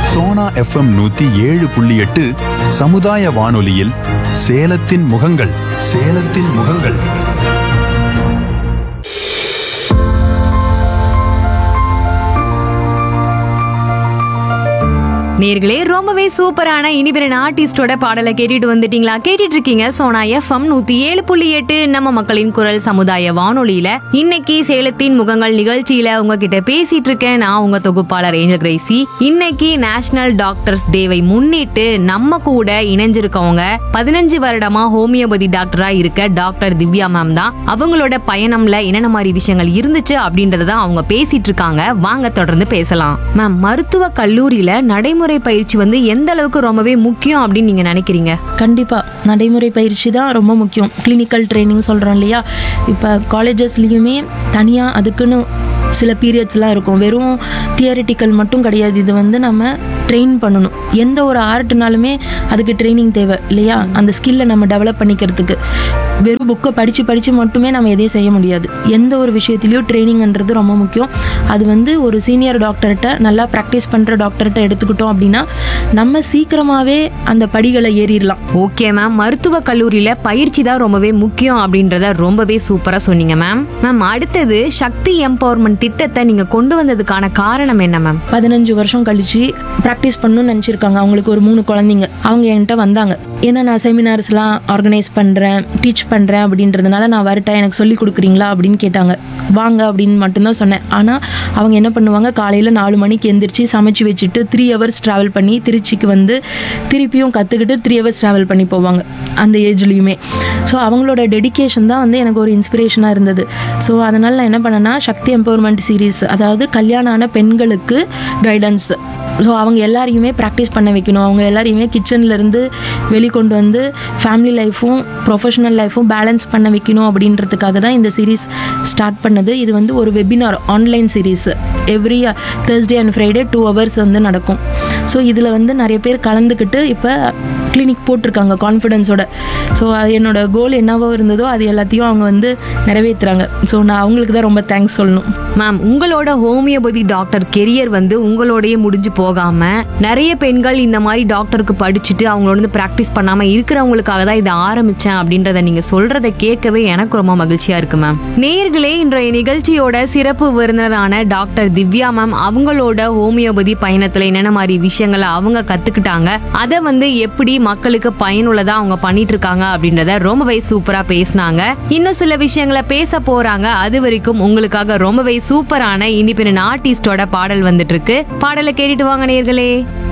Sona FM நூத்தி ஏழு புள்ளி எட்டு சமுதாய வானொலியில் சேலத்தின் முகங்கள் சேலத்தின் முகங்கள் நேர்களே ரொம்பவே சூப்பரான இனிபிரன் ஆர்டிஸ்டோட பாடலை கேட்டுட்டு வந்துட்டீங்களா கேட்டுட்டு இருக்கீங்க சோனா எஃப்எம் நூத்தி ஏழு புள்ளி எட்டு நம்ம மக்களின் குரல் சமுதாய வானொலியில இன்னைக்கு சேலத்தின் முகங்கள் நிகழ்ச்சியில உங்ககிட்ட பேசிட்டு இருக்கேன் நான் உங்க தொகுப்பாளர் ஏஞ்சல் கிரேசி இன்னைக்கு நேஷனல் டாக்டர்ஸ் டேவை முன்னிட்டு நம்ம கூட இணைஞ்சிருக்கவங்க பதினஞ்சு வருடமா ஹோமியோபதி டாக்டரா இருக்க டாக்டர் திவ்யா மேம் தான் அவங்களோட பயணம்ல என்னென்ன மாதிரி விஷயங்கள் இருந்துச்சு அப்படின்றத தான் அவங்க பேசிட்டு இருக்காங்க வாங்க தொடர்ந்து பேசலாம் மேம் மருத்துவ கல்லூரியில நடைமுறை பயிற்சி வந்து எந்த அளவுக்கு ரொம்பவே முக்கியம் அப்படின்னு நீங்க நினைக்கிறீங்க கண்டிப்பாக நடைமுறை பயிற்சி தான் ரொம்ப முக்கியம் கிளினிக்கல் ட்ரைனிங் சொல்கிறோம் இல்லையா இப்போ காலேஜஸ்லேயுமே தனியாக அதுக்குன்னு சில பீரியட்ஸ்லாம் இருக்கும் வெறும் தியரிட்டிக்கல் மட்டும் கிடையாது இது வந்து நம்ம ட்ரெயின் பண்ணணும் எந்த ஒரு ஆர்ட்னாலுமே அதுக்கு ட்ரைனிங் தேவை இல்லையா அந்த ஸ்கில்லை நம்ம டெவலப் பண்ணிக்கிறதுக்கு வெறும் புக்கை படித்து படித்து மட்டுமே நம்ம எதையும் செய்ய முடியாது எந்த ஒரு விஷயத்துலையும் ட்ரைனிங்ன்றது ரொம்ப முக்கியம் அது வந்து ஒரு சீனியர் டாக்டர்கிட்ட நல்லா ப்ராக்டிஸ் பண்ணுற டாக்டர்கிட்ட எடுத்துக்கிட்டோம் அப்படின்னா நம்ம சீக்கிரமாகவே அந்த படிகளை ஏறிடலாம் ஓகே மேம் மருத்துவ கல்லூரியில பயிற்சி தான் ரொம்பவே முக்கியம் அப்படின்றத ரொம்பவே சூப்பரா சொன்னீங்க மேம் மேம் அடுத்தது சக்தி எம்பவர்மெண்ட் திட்டத்தை நீங்க கொண்டு வந்ததுக்கான காரணம் என்ன மேம் பதினஞ்சு வருஷம் கழிச்சு ப்ராக்டிஸ் பண்ணணும்னு நினச்சிருக்காங்க அவங்களுக்கு ஒரு மூணு குழந்தைங்க அவங்க என்கிட்ட வந்தாங்க ஏன்னா நான் செமினார்ஸ்லாம் ஆர்கனைஸ் பண்ணுறேன் டீச் பண்ணுறேன் அப்படின்றதுனால நான் வரட்டேன் எனக்கு சொல்லி கொடுக்குறீங்களா அப்படின்னு கேட்டாங்க வாங்க அப்படின்னு மட்டும்தான் சொன்னேன் ஆனால் அவங்க என்ன பண்ணுவாங்க காலையில் நாலு மணிக்கு எந்திரிச்சு சமைச்சு வச்சுட்டு த்ரீ ஹவர்ஸ் ட்ராவல் பண்ணி திருச்சிக்கு வந்து திருப்பியும் கற்றுக்கிட்டு த்ரீ ஹவர்ஸ் ட்ராவல் பண்ணி போவாங்க அந்த ஏஜ்லேயுமே ஸோ அவங்களோட டெடிகேஷன் தான் வந்து எனக்கு ஒரு இன்ஸ்பிரேஷனாக இருந்தது ஸோ அதனால் நான் என்ன பண்ணேன்னா சக்தி எம்பவர்மெண்ட் சீரீஸ் அதாவது கல்யாணம் ஆன பெண்களுக்கு கைடன்ஸ் ஸோ அவங்க எல்லாரையுமே ப்ராக்டிஸ் பண்ண வைக்கணும் அவங்க எல்லாரையுமே கிச்சன்ல இருந்து வெளிக்கொண்டு வந்து ஃபேமிலி லைஃப்பும் ப்ரொஃபஷனல் லைஃப்பும் பேலன்ஸ் பண்ண வைக்கணும் அப்படின்றதுக்காக தான் இந்த சீரீஸ் ஸ்டார்ட் பண்ணது இது வந்து ஒரு webinar online series every Thursday and Friday two hours வந்து நடக்கும் ஸோ இதில் வந்து நிறைய பேர் கலந்துக்கிட்டு இப்போ கிளினிக் போட்டிருக்காங்க கான்ஃபிடென்ஸோட ஸோ என்னோட கோல் என்னவோ இருந்ததோ அது எல்லாத்தையும் அவங்க வந்து நிறைவேற்றுறாங்க ஸோ நான் அவங்களுக்கு தான் ரொம்ப தேங்க்ஸ் சொல்லணும் மேம் உங்களோட ஹோமியோபதி டாக்டர் கெரியர் வந்து உங்களோடயே முடிஞ்சு போகாம நிறைய பெண்கள் இந்த மாதிரி டாக்டருக்கு படிச்சுட்டு அவங்களோட வந்து பிராக்டிஸ் பண்ணாம இருக்கிறவங்களுக்காக தான் இதை ஆரம்பிச்சேன் அப்படின்றத நீங்க சொல்றத கேட்கவே எனக்கு ரொம்ப மகிழ்ச்சியா இருக்கு மேம் நேயர்களே இன்றைய நிகழ்ச்சியோட சிறப்பு விருந்தினரான டாக்டர் திவ்யா மேம் அவங்களோட ஹோமியோபதி பயணத்துல என்னென்ன மாதிரி விஷயங்களை அவங்க கத்துக்கிட்டாங்க அதை வந்து எப்படி மக்களுக்கு பயனுள்ளதா அவங்க பண்ணிட்டு இருக்காங்க அப்படின்றத ரொம்பவே சூப்பரா பேசினாங்க இன்னும் சில விஷயங்களை பேச போறாங்க அது வரைக்கும் உங்களுக்காக ரொம்பவே சூப்பரான இண்டிபெண்டன்ட் ஆர்டிஸ்டோட பாடல் வந்துட்டு இருக்கு பாடலை கேட்டுட்டு வாங்க நேர்களே